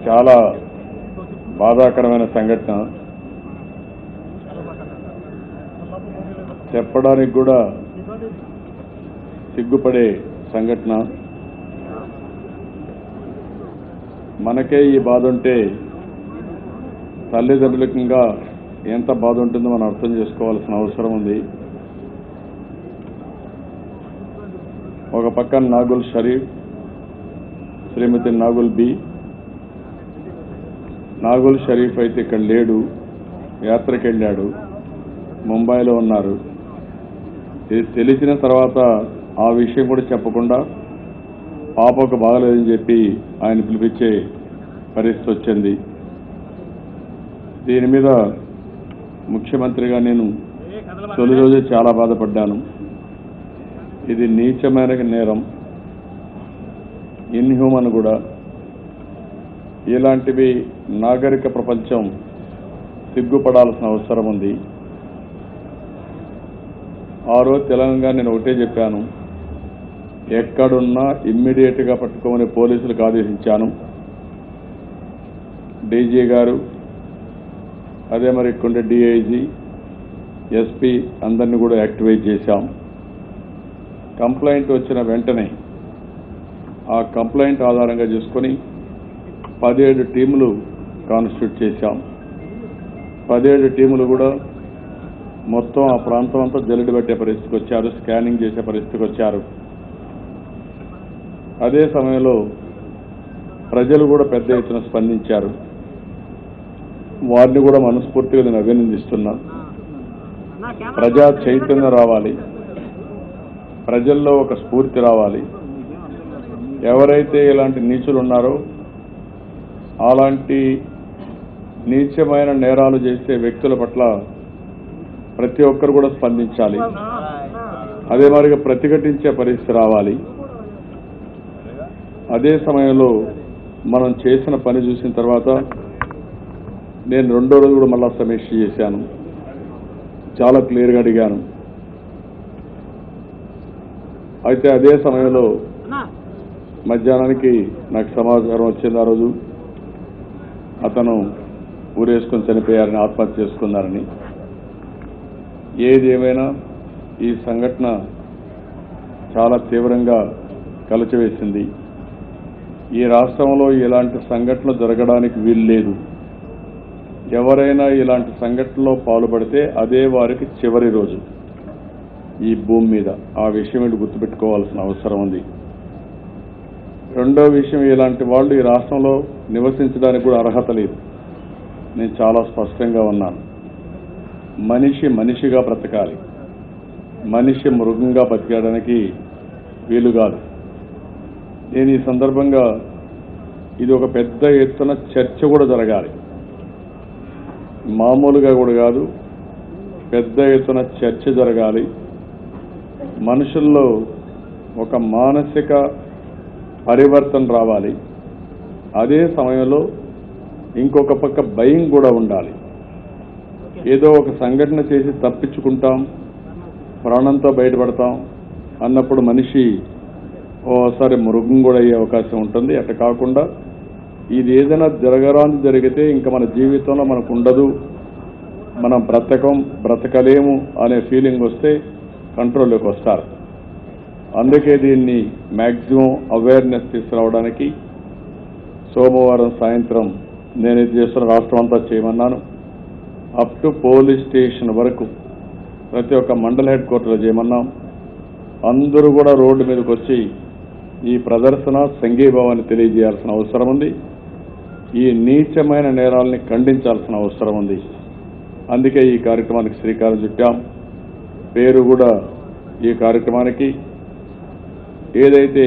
చాలా బాధాకరమైన సంఘటన చెప్పడానికి కూడా సిగ్గుపడే సంఘటన మనకే ఈ బాధ ఉంటే తల్లిదండ్రులకంగా ఎంత బాధ ఉంటుందో మనం అర్థం చేసుకోవాల్సిన అవసరం ఉంది ఒక పక్కన నాగుల్ షరీఫ్ శ్రీమతి నాగుల్ బి నాగుల్ షరీఫ్ అయితే ఇక్కడ లేడు యాత్రకు వెళ్ళాడు ముంబైలో ఉన్నారు ఇది తెలిసిన తర్వాత ఆ విషయం కూడా చెప్పకుండా పాపకు బాగలేదని చెప్పి ఆయన పిలిపించే పరిస్థితి వచ్చింది దీని మీద ముఖ్యమంత్రిగా నేను తొలి రోజే చాలా బాధపడ్డాను ఇది నీచమైన నేరం ఇన్హ్యూమన్ కూడా ఇలాంటివి నాగరిక ప్రపంచం సిగ్గుపడాల్సిన అవసరం ఉంది ఆ రోజు తెలంగాణ నేను ఒకటే చెప్పాను ఎక్కడున్నా ఇమ్మీడియట్ గా పట్టుకోమని పోలీసులకు ఆదేశించాను డీజీ గారు అదే మరి ఇక్కడ డిఐజీ ఎస్పీ అందరినీ కూడా యాక్టివేట్ చేశాం కంప్లైంట్ వచ్చిన వెంటనే ఆ కంప్లైంట్ ఆధారంగా చేసుకొని పదిహేడు టీములు కాన్స్టిట్యూట్ చేశాం పదిహేడు టీములు కూడా మొత్తం ఆ ప్రాంతం అంతా జల్లెడ పెట్టే పరిస్థితికి వచ్చారు స్కానింగ్ చేసే పరిస్థితికి వచ్చారు అదే సమయంలో ప్రజలు కూడా పెద్ద ఎత్తున స్పందించారు వారిని కూడా మనస్ఫూర్తిగా నేను అభినందిస్తున్నా ప్రజా చైతన్యం రావాలి ప్రజల్లో ఒక స్ఫూర్తి రావాలి ఎవరైతే ఇలాంటి నీచులు ఉన్నారో అలాంటి నీచమైన నేరాలు చేసే వ్యక్తుల పట్ల ప్రతి ఒక్కరు కూడా స్పందించాలి అదే మరిగా ప్రతిఘటించే పరిస్థితి రావాలి అదే సమయంలో మనం చేసిన పని చూసిన తర్వాత నేను రెండో రోజు కూడా మళ్ళా సమీక్ష చేశాను చాలా క్లియర్గా అడిగాను అయితే అదే సమయంలో మధ్యాహ్నానికి నాకు సమాచారం వచ్చింది ఆ రోజు అతను ఊరేసుకొని చనిపోయారని ఆత్మహత్య చేసుకున్నారని ఏది ఏమైనా ఈ సంఘటన చాలా తీవ్రంగా కలచివేసింది ఈ రాష్ట్రంలో ఇలాంటి సంఘటనలు జరగడానికి వీలు లేదు ఎవరైనా ఇలాంటి సంఘటనలో పాల్పడితే అదే వారికి చివరి రోజు ఈ భూమి మీద ఆ విషయం ఏంటి గుర్తుపెట్టుకోవాల్సిన అవసరం ఉంది రెండో విషయం ఇలాంటి వాళ్ళు ఈ రాష్ట్రంలో నివసించడానికి కూడా అర్హత లేదు నేను చాలా స్పష్టంగా ఉన్నాను మనిషి మనిషిగా బ్రతకాలి మనిషి మృగంగా బతికేయడానికి వీలు కాదు నేను ఈ సందర్భంగా ఇది ఒక పెద్ద ఎత్తున చర్చ కూడా జరగాలి మామూలుగా కూడా కాదు పెద్ద ఎత్తున చర్చ జరగాలి మనుషుల్లో ఒక మానసిక పరివర్తన రావాలి అదే సమయంలో ఇంకొక పక్క భయం కూడా ఉండాలి ఏదో ఒక సంఘటన చేసి తప్పించుకుంటాం ప్రాణంతో బయటపడతాం అన్నప్పుడు మనిషి ఓసారి మృగం కూడా అయ్యే అవకాశం ఉంటుంది అట్లా కాకుండా ఇది ఏదైనా జరగరాంది జరిగితే ఇంకా మన జీవితంలో మనకు ఉండదు మనం బ్రతకం బ్రతకలేము అనే ఫీలింగ్ వస్తే కంట్రోల్లోకి వస్తారు అందుకే దీన్ని మ్యాక్సిమం అవేర్నెస్ తీసుకురావడానికి సోమవారం సాయంత్రం నేను ఇది చేస్తున్న రాష్ట్రం అంతా చేయమన్నాను అప్ టు పోలీస్ స్టేషన్ వరకు ప్రతి ఒక్క మండల హెడ్ క్వార్టర్లో చేయమన్నాం అందరూ కూడా రోడ్డు మీదకి వచ్చి ఈ ప్రదర్శన సంఘీభావాన్ని తెలియజేయాల్సిన అవసరం ఉంది ఈ నీచమైన నేరాల్ని ఖండించాల్సిన అవసరం ఉంది అందుకే ఈ కార్యక్రమానికి శ్రీకారం చుట్టాం పేరు కూడా ఈ కార్యక్రమానికి ఏదైతే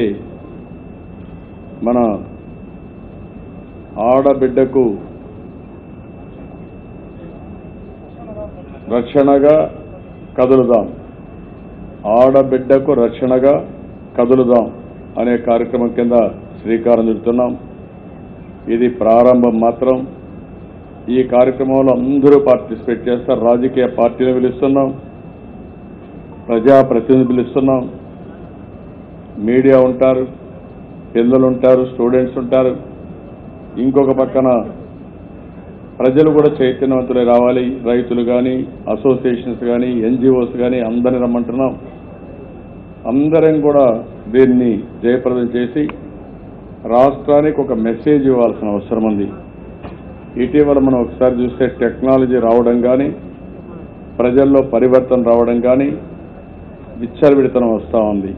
మన ఆడబిడ్డకు రక్షణగా కదులుదాం ఆడబిడ్డకు రక్షణగా కదులుదాం అనే కార్యక్రమం కింద శ్రీకారం చుడుతున్నాం ఇది ప్రారంభం మాత్రం ఈ కార్యక్రమంలో అందరూ పార్టిసిపేట్ చేస్తారు రాజకీయ పార్టీలు పిలుస్తున్నాం ప్రజాప్రతినిధులు పిలుస్తున్నాం మీడియా ఉంటారు పిల్లలు ఉంటారు స్టూడెంట్స్ ఉంటారు ఇంకొక పక్కన ప్రజలు కూడా చైతన్యవంతులై రావాలి రైతులు కానీ అసోసియేషన్స్ కానీ ఎన్జిఓస్ కానీ అందరిని రమ్మంటున్నాం అందరం కూడా దీన్ని జయప్రదం చేసి రాష్ట్రానికి ఒక మెసేజ్ ఇవ్వాల్సిన అవసరం ఉంది ఇటీవల మనం ఒకసారి చూస్తే టెక్నాలజీ రావడం కానీ ప్రజల్లో పరివర్తన రావడం కానీ విచ్చలవిడితనం వస్తూ ఉంది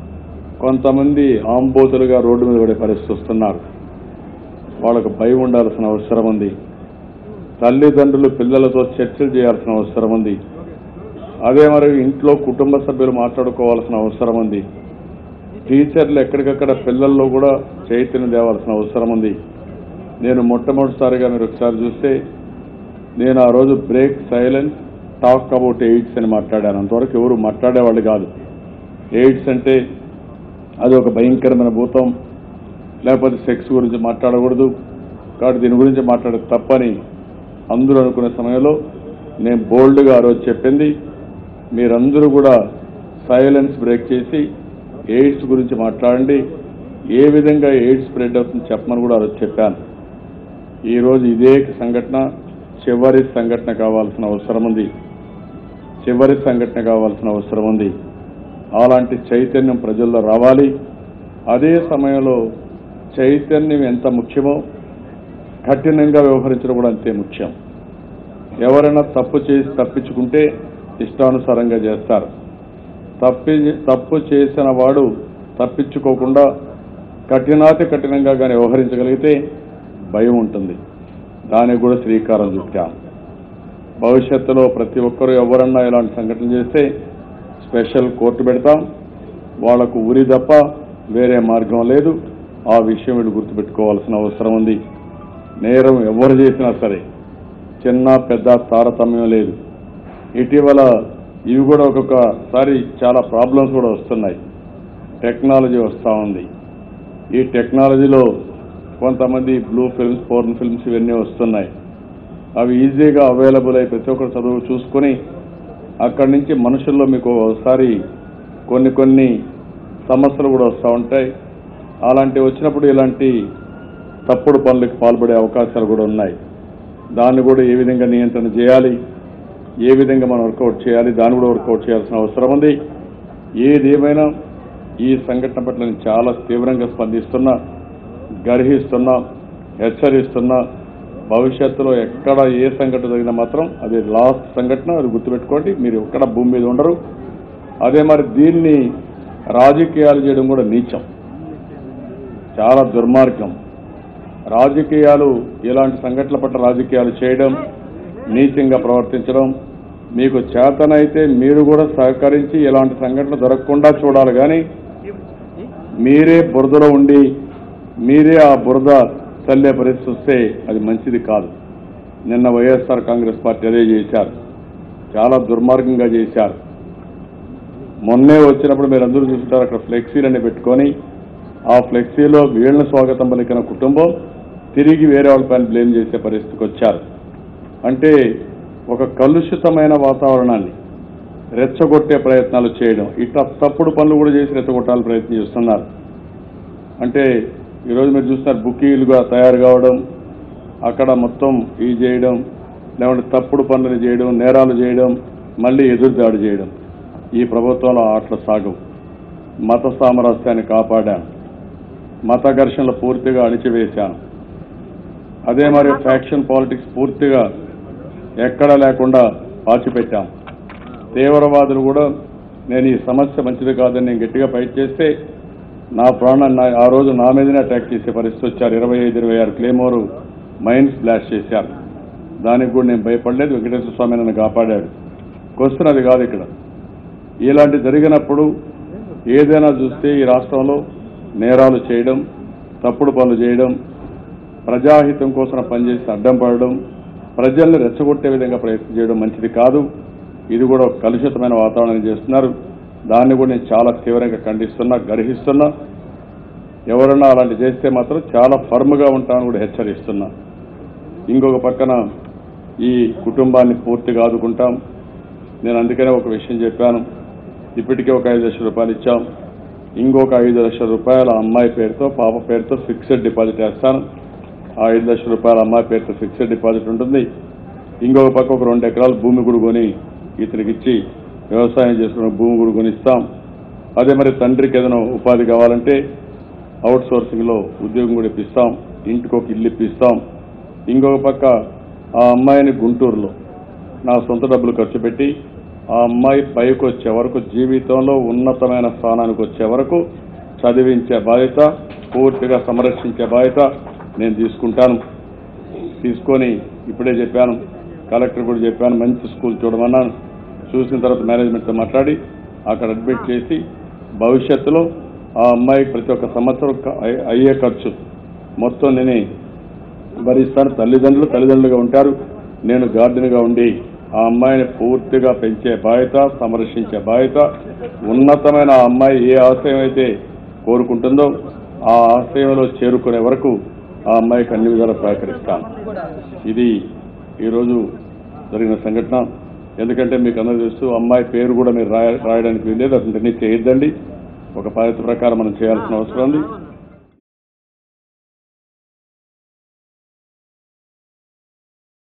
కొంతమంది ఆంబోతులుగా రోడ్డు మీద పడే పరిస్థితి వస్తున్నారు వాళ్ళకు భయం ఉండాల్సిన అవసరం ఉంది తల్లిదండ్రులు పిల్లలతో చర్చలు చేయాల్సిన అవసరం ఉంది అదే మరి ఇంట్లో కుటుంబ సభ్యులు మాట్లాడుకోవాల్సిన అవసరం ఉంది టీచర్లు ఎక్కడికక్కడ పిల్లల్లో కూడా చైతన్యం తేవాల్సిన అవసరం ఉంది నేను మొట్టమొదటిసారిగా మీరు ఒకసారి చూస్తే నేను ఆ రోజు break silence talk about AIDS అని మాట్లాడాను అంతవరకు ఎవరు మాట్లాడేవాళ్ళు కాదు ఎయిడ్స్ అంటే అది ఒక భయంకరమైన భూతం లేకపోతే సెక్స్ గురించి మాట్లాడకూడదు కాబట్టి దీని గురించి మాట్లాడేది తప్పని అందరూ అనుకునే సమయంలో నేను బోల్డ్గా ఆ రోజు చెప్పింది మీరందరూ కూడా సైలెన్స్ బ్రేక్ చేసి ఎయిడ్స్ గురించి మాట్లాడండి ఏ విధంగా ఎయిడ్స్ స్ప్రెడ్ అవుతుంది చెప్పమని కూడా ఆ రోజు చెప్పాను ఈరోజు ఇదే సంఘటన చివరి సంఘటన కావాల్సిన అవసరం ఉంది చివరి సంఘటన కావాల్సిన అవసరం ఉంది అలాంటి చైతన్యం ప్రజల్లో రావాలి అదే సమయంలో చైతన్యం ఎంత ముఖ్యమో కఠినంగా వ్యవహరించడం కూడా అంతే ముఖ్యం ఎవరైనా తప్పు చేసి తప్పించుకుంటే ఇష్టానుసారంగా చేస్తారు తప్పి తప్పు చేసిన వాడు తప్పించుకోకుండా కఠినాతి కఠినంగా కానీ వ్యవహరించగలిగితే భయం ఉంటుంది దానికి కూడా శ్రీకారం చుట్టాం భవిష్యత్తులో ప్రతి ఒక్కరూ ఎవరన్నా ఇలాంటి సంఘటన చేస్తే స్పెషల్ కోర్టు పెడతాం వాళ్లకు ఉరి తప్ప వేరే మార్గం లేదు ఆ విషయం వీళ్ళు గుర్తుపెట్టుకోవాల్సిన అవసరం ఉంది నేరం ఎవరు చేసినా సరే చిన్న పెద్ద తారతమ్యం లేదు ఇటీవల ఇవి కూడా ఒక్కొక్కసారి చాలా ప్రాబ్లమ్స్ కూడా వస్తున్నాయి టెక్నాలజీ వస్తూ ఉంది ఈ టెక్నాలజీలో కొంతమంది బ్లూ ఫిల్మ్స్ పోర్న్ ఫిల్మ్స్ ఇవన్నీ వస్తున్నాయి అవి ఈజీగా అవైలబుల్ అయి ప్రతి ఒక్కరు చదువు చూసుకొని అక్కడి నుంచి మనుషుల్లో మీకు ఒకసారి కొన్ని కొన్ని సమస్యలు కూడా వస్తూ ఉంటాయి అలాంటివి వచ్చినప్పుడు ఇలాంటి తప్పుడు పనులకు పాల్పడే అవకాశాలు కూడా ఉన్నాయి దాన్ని కూడా ఏ విధంగా నియంత్రణ చేయాలి ఏ విధంగా మనం వర్కౌట్ చేయాలి దాన్ని కూడా వర్కౌట్ చేయాల్సిన అవసరం ఉంది ఏది ఏమైనా ఈ సంఘటన పట్ల నేను చాలా తీవ్రంగా స్పందిస్తున్నా గర్హిస్తున్నా హెచ్చరిస్తున్నా భవిష్యత్తులో ఎక్కడ ఏ సంఘటన జరిగినా మాత్రం అది లాస్ట్ సంఘటన అది గుర్తుపెట్టుకోండి మీరు ఎక్కడ భూమి మీద ఉండరు అదే మరి దీన్ని రాజకీయాలు చేయడం కూడా నీచం చాలా దుర్మార్గం రాజకీయాలు ఇలాంటి సంఘటనల పట్ల రాజకీయాలు చేయడం నీచంగా ప్రవర్తించడం మీకు చేతనైతే మీరు కూడా సహకరించి ఇలాంటి సంఘటన జరగకుండా చూడాలి కానీ మీరే బురదలో ఉండి మీరే ఆ బురద చల్లే పరిస్థితి వస్తే అది మంచిది కాదు నిన్న వైఎస్ఆర్ కాంగ్రెస్ పార్టీ అదే చేశారు చాలా దుర్మార్గంగా చేశారు మొన్నే వచ్చినప్పుడు మీరు అందరూ చూస్తుంటారు అక్కడ ఫ్లెక్సీలన్నీ పెట్టుకొని ఆ ఫ్లెక్సీలో వీళ్ళని స్వాగతం పలికిన కుటుంబం తిరిగి వేరే వాళ్ళపైన బ్లేమ్ చేసే పరిస్థితికి వచ్చారు అంటే ఒక కలుషితమైన వాతావరణాన్ని రెచ్చగొట్టే ప్రయత్నాలు చేయడం ఇట్లా తప్పుడు పనులు కూడా చేసి రెచ్చగొట్టాలని ప్రయత్నం చేస్తున్నారు అంటే ఈరోజు మీరు చూస్తున్నారు బుకీలుగా తయారు కావడం అక్కడ మొత్తం ఈ చేయడం లేకుంటే తప్పుడు పనులు చేయడం నేరాలు చేయడం మళ్ళీ ఎదురుదాడి చేయడం ఈ ప్రభుత్వంలో ఆటలు సాగవు మత సామరస్యాన్ని కాపాడాను మత ఘర్షణలు పూర్తిగా అణిచివేశాను అదే మరి ఫ్యాక్షన్ పాలిటిక్స్ పూర్తిగా ఎక్కడా లేకుండా పాచిపెట్టాం తీవ్రవాదులు కూడా నేను ఈ సమస్య మంచిది కాదని నేను గట్టిగా ఫైట్ చేస్తే నా ప్రాణాన్ని నా- ఆ రోజు నా మీదనే అటాక్ చేసే పరిస్థితి వచ్చారు ఇరవై ఐదు ఇరవై ఆరు క్లేమోరు మైన్స్ బ్లాస్ట్ చేశారు దానికి కూడా నేను భయపడలేదు వెంకటేశ్వర స్వామి నన్ను కాపాడాడు క్వశ్చన్ అది కాదు ఇక్కడ ఇలాంటి జరిగినప్పుడు ఏదైనా చూస్తే ఈ రాష్ట్రంలో నేరాలు చేయడం తప్పుడు పనులు చేయడం ప్రజాహితం కోసం పనిచేసి అడ్డం పడడం ప్రజల్ని రెచ్చగొట్టే విధంగా ప్రయత్నం చేయడం మంచిది కాదు ఇది కూడా ఒక కలుషితమైన వాతావరణం చేస్తున్నారు దాన్ని కూడా నేను చాలా తీవ్రంగా ఖండిస్తున్నా గర్హిస్తున్నా ఎవరన్నా అలాంటి చేస్తే మాత్రం చాలా ఫర్మ్గా ఉంటామని కూడా హెచ్చరిస్తున్నా ఇంకొక పక్కన ఈ కుటుంబాన్ని పూర్తిగా ఆదుకుంటాం నేను అందుకనే ఒక విషయం చెప్పాను ఇప్పటికే ఒక ఐదు లక్షల రూపాయలు ఇచ్చాం ఇంకొక ఐదు లక్షల రూపాయల అమ్మాయి పేరుతో పాప పేరుతో ఫిక్స్డ్ డిపాజిట్ వేస్తాను ఆ ఐదు లక్షల రూపాయల అమ్మాయి పేరుతో ఫిక్స్డ్ డిపాజిట్ ఉంటుంది ఇంకొక పక్క ఒక రెండు ఎకరాల భూమి కూడా కొని ఇతనికి ఇచ్చి వ్యవసాయం చేసుకున్న భూమి కూడా కొనిస్తాం అదే మరి తండ్రికి ఏదైనా ఉపాధి కావాలంటే అవుట్ సోర్సింగ్లో ఉద్యోగం కూడా ఇప్పిస్తాం ఇంటికి ఒక ఇల్లు ఇప్పిస్తాం ఇంకొక పక్క ఆ అమ్మాయిని గుంటూరులో నా సొంత డబ్బులు ఖర్చు పెట్టి ఆ అమ్మాయి పైకి వచ్చే వరకు జీవితంలో ఉన్నతమైన స్థానానికి వచ్చే వరకు చదివించే బాధ్యత పూర్తిగా సంరక్షించే బాధ్యత నేను తీసుకుంటాను తీసుకొని ఇప్పుడే చెప్పాను కలెక్టర్ కూడా చెప్పాను మంచి స్కూల్ చూడమన్నాను చూసిన తర్వాత మేనేజ్మెంట్తో మాట్లాడి అక్కడ అడ్మిట్ చేసి భవిష్యత్తులో ఆ అమ్మాయికి ప్రతి ఒక్క సంవత్సరం క- అయ్యే- అయ్యే ఖర్చు మొత్తం నేనే భరిస్తాను తల్లిదండ్రులు తల్లిదండ్రులుగా ఉంటారు నేను గార్డెన్గా ఉండి ఆ అమ్మాయిని పూర్తిగా పెంచే బాధ్యత సంరక్షించే బాధ్యత ఉన్నతమైన ఆ అమ్మాయి ఏ ఆశయం అయితే కోరుకుంటుందో ఆ ఆశయంలో చేరుకునే వరకు ఆ అమ్మాయికి అన్ని విధాలు సహకరిస్తాను ఇది ఈరోజు జరిగిన సంఘటన ఎందుకంటే మీకు అందరూ తెలుసు అమ్మాయి పేరు కూడా మీరు రాయ రాయడానికి వీల్లేదు అతని చేయొద్దండి ఒక పద్ధతి ప్రకారం మనం చేయాల్సిన అవసరం ఉంది